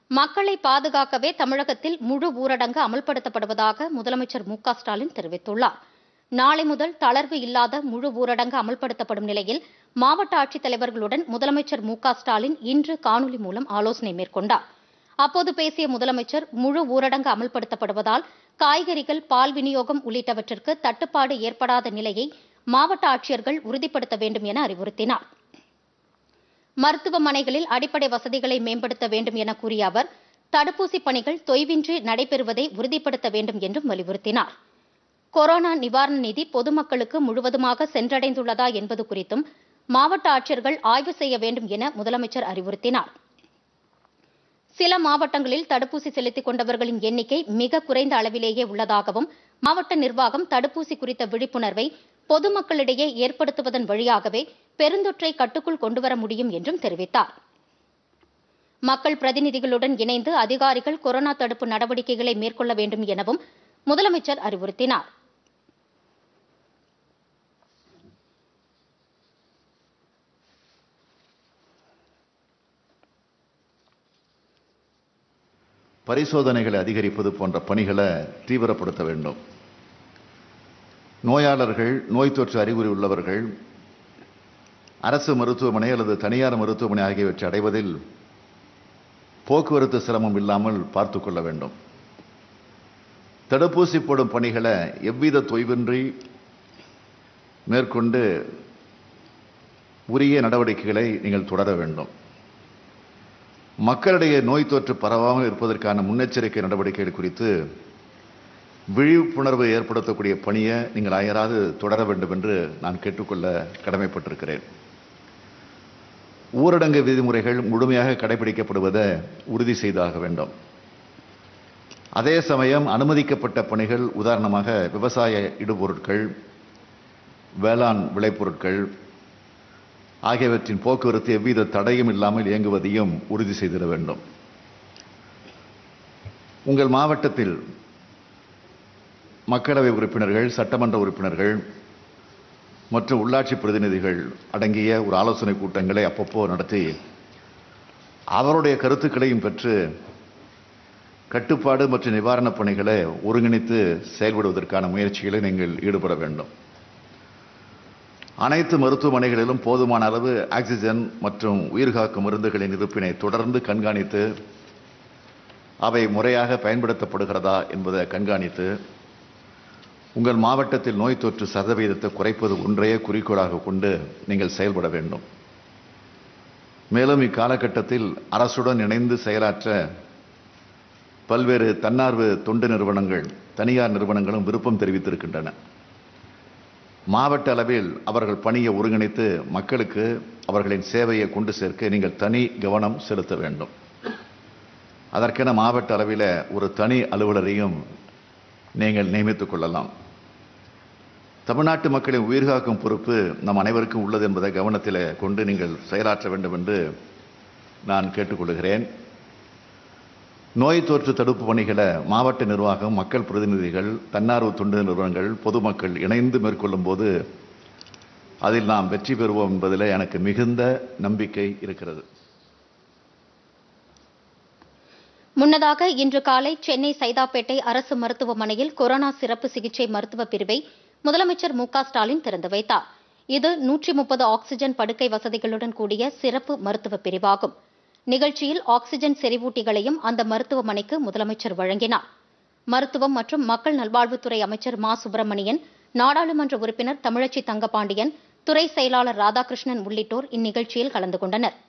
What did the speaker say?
மக்களை பாதுகாக்கவே தமிழகத்தில் முழு ஊரடங்கு அமல்படுத்தப்படுவதாக முதலமைச்சர் மு க ஸ்டாலின் தெரிவித்துள்ளார் நாளை முதல் தளர்வு இல்லாத முழு ஊரடங்கு அமல்படுத்தப்படும் நிலையில் மாவட்ட ஆட்சித்தலைவர்களுடன் முதலமைச்சர் மு க ஸ்டாலின் இன்று காணொலி மூலம் ஆலோசனை மேற்கொண்டார் அப்போது பேசிய முதலமைச்சர் முழு ஊரடங்கு அமல்படுத்தப்படுவதால் காய்கறிகள் பால் விநியோகம் உள்ளிட்டவற்றிற்கு தட்டுப்பாடு ஏற்படாத நிலையை மாவட்ட ஆட்சியர்கள் உறுதிப்படுத்த வேண்டும் என அறிவுறுத்தினார் மருத்துவமனைகளில் அடிப்படை வசதிகளை மேம்படுத்த வேண்டும் என கூறிய அவர் தடுப்பூசி பணிகள் தொய்வின்றி நடைபெறுவதை உறுதிப்படுத்த வேண்டும் என்றும் வலியுறுத்தினார் கொரோனா நிவாரண நிதி பொதுமக்களுக்கு முழுவதுமாக சென்றடைந்துள்ளதா என்பது குறித்தும் மாவட்ட ஆட்சியர்கள் ஆய்வு செய்ய வேண்டும் என முதலமைச்சர் அறிவுறுத்தினார் சில மாவட்டங்களில் தடுப்பூசி செலுத்திக் கொண்டவர்களின் எண்ணிக்கை மிக குறைந்த அளவிலேயே உள்ளதாகவும் மாவட்ட நிர்வாகம் தடுப்பூசி குறித்த விழிப்புணர்வை பொதுமக்களிடையே ஏற்படுத்துவதன் வழியாகவே பெருந்தொற்றை கட்டுக்குள் கொண்டுவர முடியும் என்றும் தெரிவித்தார் மக்கள் பிரதிநிதிகளுடன் இணைந்து அதிகாரிகள் கொரோனா தடுப்பு நடவடிக்கைகளை மேற்கொள்ள வேண்டும் எனவும் முதலமைச்சர் அறிவுறுத்தினார் பரிசோதனைகளை அதிகரிப்பது போன்ற பணிகளை தீவிரப்படுத்த வேண்டும் நோயாளர்கள் நோய் தொற்று அறிகுறி உள்ளவர்கள் அரசு மருத்துவமனை அல்லது தனியார் மருத்துவமனை ஆகியவற்றை அடைவதில் போக்குவரத்து சிரமம் இல்லாமல் பார்த்துக் கொள்ள வேண்டும் தடுப்பூசி போடும் பணிகளை எவ்வித தொய்வின்றி மேற்கொண்டு உரிய நடவடிக்கைகளை நீங்கள் தொடர வேண்டும் மக்களிடையே நோய் தொற்று பரவாமல் இருப்பதற்கான முன்னெச்சரிக்கை நடவடிக்கைகள் குறித்து விழிப்புணர்வு ஏற்படுத்தக்கூடிய பணியை நீங்கள் அயராது தொடர வேண்டும் என்று நான் கேட்டுக்கொள்ள கடமைப்பட்டிருக்கிறேன் ஊரடங்கு விதிமுறைகள் முழுமையாக கடைபிடிக்கப்படுவதை உறுதி செய்தாக வேண்டும் அதே சமயம் அனுமதிக்கப்பட்ட பணிகள் உதாரணமாக விவசாய இடுபொருட்கள் வேளாண் விளைபொருட்கள் ஆகியவற்றின் போக்குவரத்து எவ்வித தடையும் இல்லாமல் இயங்குவதையும் உறுதி செய்திட வேண்டும் உங்கள் மாவட்டத்தில் மக்களவை உறுப்பினர்கள் சட்டமன்ற உறுப்பினர்கள் மற்றும் உள்ளாட்சி பிரதிநிதிகள் அடங்கிய ஒரு ஆலோசனை கூட்டங்களை அப்பப்போ நடத்தி அவருடைய கருத்துக்களையும் பெற்று கட்டுப்பாடு மற்றும் நிவாரணப் பணிகளை ஒருங்கிணைத்து செயல்படுவதற்கான முயற்சிகளை நீங்கள் ஈடுபட வேண்டும் அனைத்து மருத்துவமனைகளிலும் போதுமான அளவு ஆக்சிஜன் மற்றும் உயிர்காக்கும் மருந்துகளின் இருப்பினை தொடர்ந்து கண்காணித்து அவை முறையாக பயன்படுத்தப்படுகிறதா என்பதை கண்காணித்து உங்கள் மாவட்டத்தில் நோய் தொற்று சதவீதத்தை குறைப்பது ஒன்றையே குறிக்கோளாக கொண்டு நீங்கள் செயல்பட வேண்டும் மேலும் இக்காலகட்டத்தில் அரசுடன் இணைந்து செயலாற்ற பல்வேறு தன்னார்வ தொண்டு நிறுவனங்கள் தனியார் நிறுவனங்களும் விருப்பம் தெரிவித்திருக்கின்றன மாவட்ட அளவில் அவர்கள் பணியை ஒருங்கிணைத்து மக்களுக்கு அவர்களின் சேவையை கொண்டு சேர்க்க நீங்கள் தனி கவனம் செலுத்த வேண்டும் அதற்கென மாவட்ட அளவில் ஒரு தனி அலுவலரையும் நீங்கள் நியமித்துக் கொள்ளலாம் தமிழ்நாட்டு மக்களின் உயிர்காக்கும் பொறுப்பு நம் அனைவருக்கும் உள்ளது என்பதை கவனத்தில் கொண்டு நீங்கள் செயலாற்ற வேண்டும் என்று நான் கேட்டுக்கொள்கிறேன் நோய் தொற்று தடுப்பு பணிகளை மாவட்ட நிர்வாகம் மக்கள் பிரதிநிதிகள் தன்னார்வ தொண்டு நிறுவனங்கள் பொதுமக்கள் இணைந்து மேற்கொள்ளும் போது அதில் நாம் வெற்றி பெறுவோம் என்பதில் எனக்கு மிகுந்த நம்பிக்கை இருக்கிறது முன்னதாக இன்று காலை சென்னை சைதாப்பேட்டை அரசு மருத்துவமனையில் கொரோனா சிறப்பு சிகிச்சை மருத்துவ பிரிவை முதலமைச்சர் மு க ஸ்டாலின் திறந்து வைத்தார் இது நூற்றி முப்பது ஆக்ஸிஜன் படுக்கை வசதிகளுடன் கூடிய சிறப்பு மருத்துவ பிரிவாகும் நிகழ்ச்சியில் ஆக்ஸிஜன் செறிவூட்டிகளையும் அந்த மருத்துவமனைக்கு முதலமைச்சர் வழங்கினார் மருத்துவம் மற்றும் மக்கள் நல்வாழ்வுத்துறை அமைச்சர் மா சுப்பிரமணியன் நாடாளுமன்ற உறுப்பினர் தமிழச்சி தங்கபாண்டியன் துறை செயலாளர் ராதாகிருஷ்ணன் உள்ளிட்டோர் இந்நிகழ்ச்சியில் கலந்து கொண்டனர்